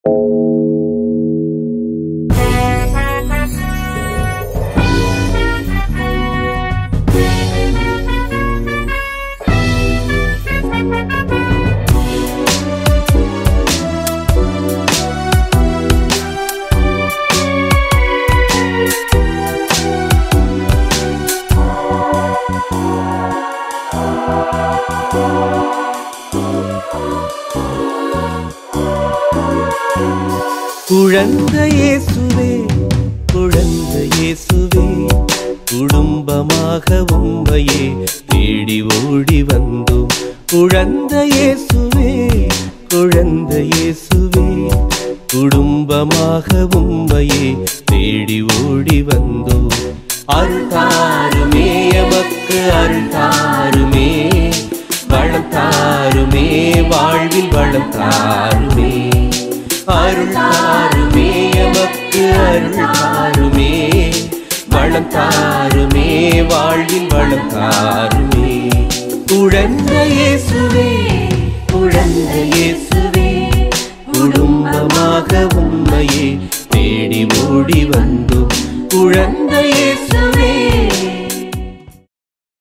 குழந்தை இயேசுவே குழந்தை இயேசுவே குடும்பமாக உம்மையே தேடி ஓடி வந்தோம் குழந்தை இயேசுவே குழந்தை இயேசுவே குடும்பமாக உம்மையே தேடி ஓடி வந்தோம் அருள் தாருமே எமக்கு அருள் தாருமே வளம் தாருமே வாழ்வில் வளம் தாருமே அருள் தாருமே எமக்கு அருள் தாருமே வளம் தாருமே வாழ்வில் வளம் தாருமே குழந்தை இயேசுவே குழந்தை இயேசுவே குடும்பமாக உண்மையே தேடி ஓடி வந்தோம் குழந்தை இயேசுவே